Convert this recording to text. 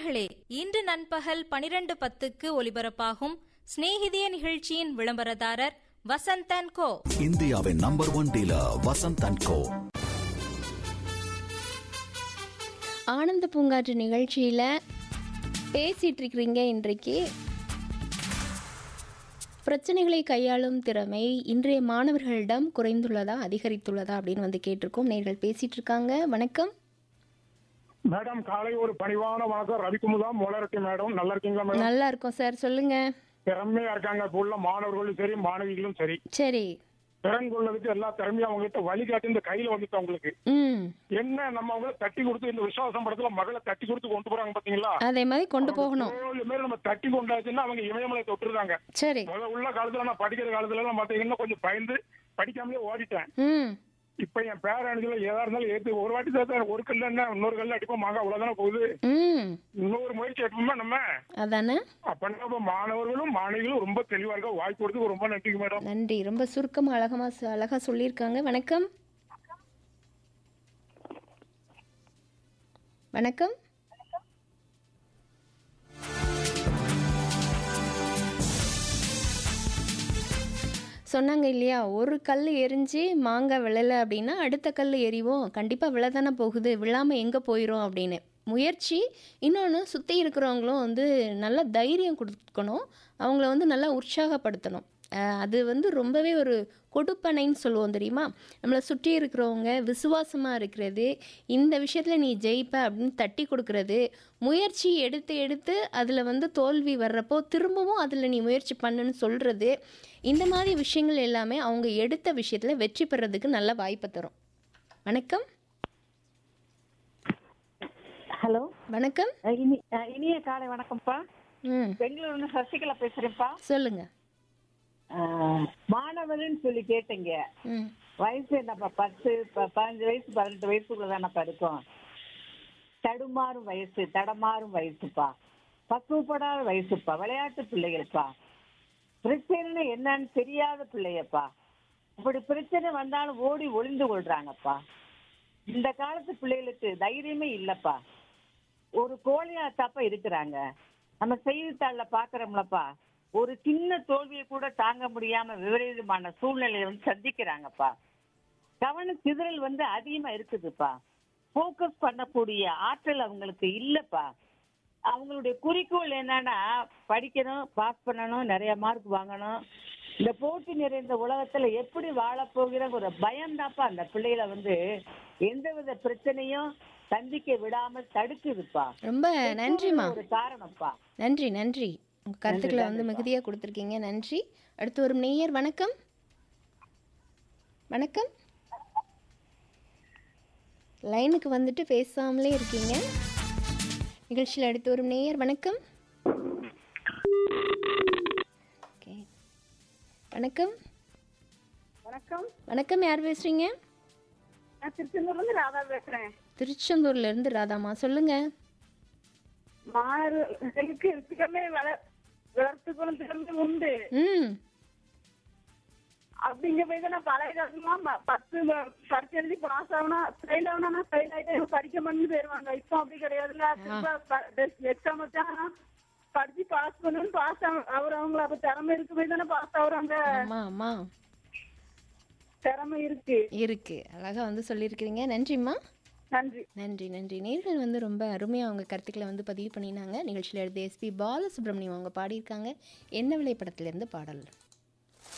நேயர்களே இன்று நண்பகல் பனிரெண்டு பத்துக்கு ஒலிபரப்பாகும் சிநேகிதிய நிகழ்ச்சியின் விளம்பரதாரர் வசந்தன் கோ இந்தியாவின் number one dealer Vasanth and co ஆனந்த பூங்காற்று நிகழ்ச்சியில் பேசிட்டு இருக்கிறீங்க இன்றைக்கு பிரச்சனைகளை கையாளும் திறமை இன்றைய மாணவர்களிடம் குறைந்துள்ளதா அதிகரித்துள்ளதா அப்படின்னு வந்து கேட்டிருக்கோம் நேர்கள் பேசிட்டு இருக்காங்க வணக்கம் மேடம் காலை ஒரு பணிவான வணக்கம் ரவிக்குமுதா மோலரட்டி மேடம் நல்லா இருக்கீங்களா மேடம் நல்லா இருக்கோம் சார் சொல்லுங்க திறமையா இருக்காங்க இப்ப உள்ள மாணவர்களும் சரி மாணவிகளும் சரி சரி திறன் கொள்ளதுக்கு எல்லா திறமையும் அவங்க கிட்ட வழிகாட்டி இந்த கையில வந்துட்டு அவங்களுக்கு ம் என்ன நம்ம அவங்கள தட்டி கொடுத்து இந்த விசுவாசம் படத்துல மகளை தட்டி கொடுத்து கொண்டு போறாங்க பாத்தீங்களா அதே மாதிரி கொண்டு போகணும் தோல் மேல நம்ம தட்டி கொண்டாச்சுன்னா அவங்க இமயமலை தொட்டுருந்தாங்க சரி முதல்ல உள்ள காலத்துல நான் படிக்கிற காலத்துல எல்லாம் பாத்தீங்கன்னா கொஞ்சம் பயந்து படிக்காமலே ஓடிட்டேன் ம் இப்ப என் பேரனுக்குல ஏதா இருந்தாலும் ஏத்து ஒரு வாட்டி சேர்த்தா ஒரு கல்ல என்ன இன்னொரு கல்ல அடிப்போம் மாங்க அவ்வளவுதானே போகுது ம் இன்னொரு முயற்சி எடுப்போமா நம்ம அதானே அப்படின்னா இப்ப மாணவர்களும் மாணவிகளும் ரொம்ப தெளிவா இருக்க வாய்ப்பு கொடுத்து ரொம்ப நன்றிங்க மேடம் நன்றி ரொம்ப சுருக்கமாக அழகமா அழகா சொல்லியிருக்காங்க வணக்கம் வணக்கம் சொன்னாங்க இல்லையா ஒரு கல் எரிஞ்சு மாங்காய் விழலை அப்படின்னா அடுத்த கல் எறிவோம் கண்டிப்பாக விழ தானே போகுது விழாமல் எங்கே போயிடும் அப்படின்னு முயற்சி இன்னொன்று சுற்றி இருக்கிறவங்களும் வந்து நல்ல தைரியம் கொடுக்கணும் அவங்கள வந்து நல்லா உற்சாகப்படுத்தணும் அஹ் அது வந்து ரொம்பவே ஒரு கொடுப்பனைன்னு சொல்லுவோம் தெரியுமா நம்மளை சுற்றி இருக்கிறவங்க விசுவாசமாக இருக்கிறது இந்த விஷயத்தில் நீ ஜெயிப்ப அப்படின்னு தட்டி கொடுக்கறது முயற்சி எடுத்து எடுத்து அதில் வந்து தோல்வி வர்றப்போ திரும்பவும் அதில் நீ முயற்சி பண்ணுன்னு சொல்கிறது இந்த மாதிரி விஷயங்கள் எல்லாமே அவங்க எடுத்த விஷயத்தில் வெற்றி பெறதுக்கு நல்ல வாய்ப்பை தரும் வணக்கம் ஹலோ வணக்கம் அஹ் இனி அஹ் இனிய காலை வணக்கம்ப்பா ம் பெங்களூர்ல சசிகலா பேசுறேன்ப்பா சொல்லுங்க அஹ் மாணவர்னு சொல்லி கேட்டீங்க ம் வயசு என்னப்பா பத்து ப- பதினஞ்சு வயசு பதினெட்டு வயசுக்குள்ள தானப்பா இருக்கும் தடுமாறும் வயசு தடமாறும் வயசுப்பா பக்குவப்படாத வயசுப்பா விளையாட்டு பிள்ளைகள்ப்பா பிரச்சனை என்னன்னு தெரியாத பிள்ளையப்பா அப்படி பிரச்சனை வந்தாலும் ஓடி ஒளிந்து கொள்றாங்கப்பா இந்த காலத்து பிள்ளைகளுக்கு தைரியமே இல்லப்பா ஒரு கோழியா தப்ப இருக்கிறாங்க நம்ம செய்தித்தாள்ல பாக்குறோம்லப்பா ஒரு சின்ன தோல்வியை கூட தாங்க முடியாம விபரீதமான சூழ்நிலையை வந்து சந்திக்கிறாங்கப்பா கவன சிதறல் வந்து அதிகமா இருக்குதுப்பா ஃபோக்கஸ் பண்ணக்கூடிய ஆற்றல் அவங்களுக்கு இல்லப்பா அவங்களுடைய குறிக்கோள் என்னன்னா படிக்கணும் பாஸ் பண்ணணும் நிறைய மார்க் வாங்கணும் இந்த போட்டி நிறைந்த உலகத்துல எப்படி வாழப் போகிற ஒரு பயம்தாப்பா அந்த பிள்ளைகளை வந்து எந்தவித பிரச்சனையும் சந்திக்க விடாம தடுக்குதுப்பா ரொம்ப நன்றிம்மா ஒரு காரணம்ப்பா நன்றி நன்றி உங்கள் கருத்துக்களை வந்து மிகுதியாக கொடுத்துருக்கீங்க நன்றி அடுத்து ஒரு நேயர் வணக்கம் வணக்கம் லைனுக்கு வந்துட்டு பேசாமலே இருக்கீங்க நிகழ்ச்சியில் அடுத்து ஒரு நேயர் வணக்கம் ஓகே வணக்கம் வணக்கம் வணக்கம் யார் பேசுறீங்க நான் திருச்செந்தூர்ல இருந்து ராதா பேசுறேன் திருச்செந்தூர்ல இருந்து ராதாமா சொல்லுங்க மாணவர்களுக்கு திறமை வள வளர்த்துக்கணும் திறமை உண்டு ம் அப்படிங்க போய் தான் நான் பழைய காலமா ம- பத்து ம- பரிட்சை எழுதி பாஸ் ஆகணும் ஃபெயில் ஆகணும் ஃபெயில் ஆயிட்டு படிக்க பண்ணி போயிருவாங்க இப்போ அப்படி கிடையாதுல்ல எக்ஸாம் வச்சாங்கன்னா படிச்சு பாஸ் பண்ணணும் பாஸ் அவர் அவங்கள அப்ப திறமை இருக்கு போய் தானே பாஸ் ஆகுறாங்க ஆமா ஆமா திறமை இருக்கு இருக்கு அழகா வந்து சொல்லியிருக்கிறீங்க நன்றிம்மா நன்றி நன்றி நன்றி நேர்கள் வந்து ரொம்ப அருமையாக அவங்க கருத்துக்களை வந்து பதிவு பண்ணினாங்க நிகழ்ச்சியில் எழுதிய எஸ்பி பாலசுப்ரமணியம் அவங்க பாடியிருக்காங்க என்ன விலை படத்திலிருந்து பாடல்